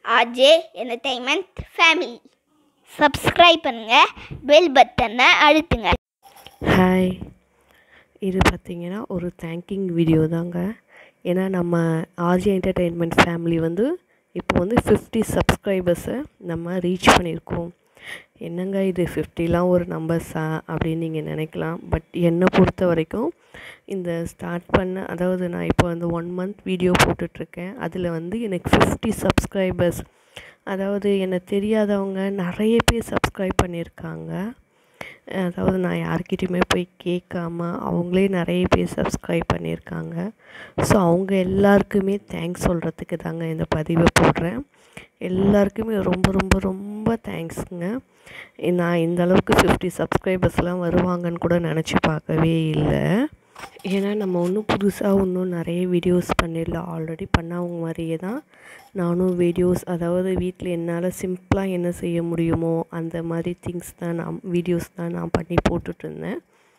RJ entertainment family subscribe பண்ணுங்கள் bell பட்டனை அழுத்துங்க ஹாய் இது பார்த்தீங்கன்னா ஒரு தேங்கிங் வீடியோ தாங்க ஏன்னா நம்ம ஆர்ஜி என்டர்டெயின்மெண்ட் ஃபேமிலி வந்து இப்போ வந்து ஃபிஃப்டி சப்ஸ்கிரைபர்ஸை நம்ம ரீச் பண்ணியிருக்கோம் என்னங்க இது ஃபிஃப்டிலாம் ஒரு நம்பர்ஸா அப்படின்னு நீங்கள் நினைக்கலாம் பட் என்னை பொறுத்த வரைக்கும் இந்த ஸ்டார்ட் பண்ண அதாவது நான் இப்போ வந்து ஒன் மந்த் வீடியோ போட்டுட்ருக்கேன் அதில் வந்து எனக்கு ஃபிஃப்டி சப்ஸ்கிரைபர்ஸ் அதாவது என்னை தெரியாதவங்க நிறைய பேர் சப்ஸ்கிரைப் பண்ணியிருக்காங்க அதாவது நான் யார்கிட்டயுமே போய் கேட்காம அவங்களே நிறைய பேர் சப்ஸ்கிரைப் பண்ணியிருக்காங்க ஸோ அவங்க எல்லாருக்குமே தேங்க்ஸ் சொல்கிறதுக்கு தாங்க இந்த பதிவை போடுறேன் எல்லாருக்குமே ரொம்ப ரொம்ப ரொம்ப தேங்க்ஸுங்க நான் இந்த அளவுக்கு ஃபிஃப்டி சப்ஸ்கிரைபர்ஸ்லாம் வருவாங்கன்னு கூட நினச்சி பார்க்கவே இல்லை ஏன்னா நம்ம ஒன்றும் புதுசாக ஒன்றும் நிறைய வீடியோஸ் பண்ணிடல ஆல்ரெடி பண்ணவங்க மாதிரியே தான் நானும் வீடியோஸ் அதாவது வீட்டில் என்னால் சிம்பிளாக என்ன செய்ய முடியுமோ அந்த மாதிரி திங்ஸ் தான் நான் வீடியோஸ் தான் நான் பண்ணி போட்டுட்ருந்தேன்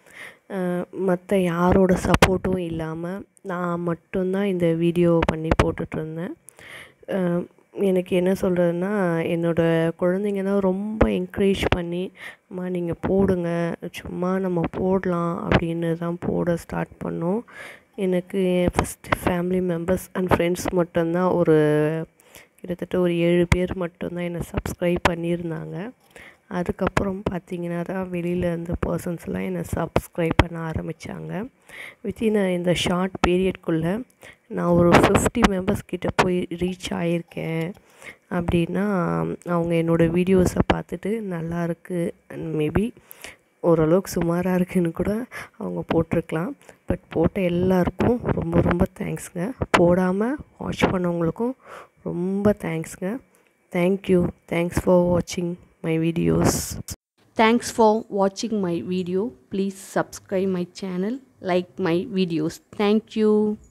மற்ற யாரோட சப்போர்ட்டும் இல்லாமல் நான் மட்டும்தான் இந்த வீடியோ பண்ணி போட்டுட்ருந்தேன் எனக்கு என்ன சொல்கிறதுனா என்னோடய குழந்தைங்க தான் ரொம்ப என்கரேஜ் பண்ணி அம்மா நீங்கள் போடுங்க சும்மா நம்ம போடலாம் அப்படின்னு தான் போட ஸ்டார்ட் பண்ணோம் எனக்கு first family members and friends மட்டும்தான் ஒரு கிட்டத்தட்ட ஒரு ஏழு பேர் மட்டும்தான் என்னை சப்ஸ்கிரைப் பண்ணியிருந்தாங்க அதுக்கப்புறம் பார்த்திங்கன்னா தான் வெளியில் இருந்த பர்சன்ஸ்லாம் என்னை சப்ஸ்கிரைப் பண்ண ஆரம்பித்தாங்க வித்தின் இந்த ஷார்ட் பீரியட்குள்ளே நான் ஒரு ஃபிஃப்டி மெம்பர்ஸ் கிட்ட போய் ரீச் ஆகியிருக்கேன் அப்படின்னா அவங்க என்னோடய வீடியோஸை பார்த்துட்டு நல்லா இருக்குது அண்ட் மேபி ஓரளவுக்கு சுமாராக இருக்குன்னு கூட அவங்க போட்டிருக்கலாம் பட் போட்ட எல்லாருக்கும் ரொம்ப ரொம்ப தேங்க்ஸுங்க போடாமல் வாட்ச் பண்ணவங்களுக்கும் ரொம்ப தேங்க்ஸுங்க தேங்க்யூ தேங்க்ஸ் ஃபார் வாட்சிங் my videos thanks for watching my video please subscribe my channel like my videos thank you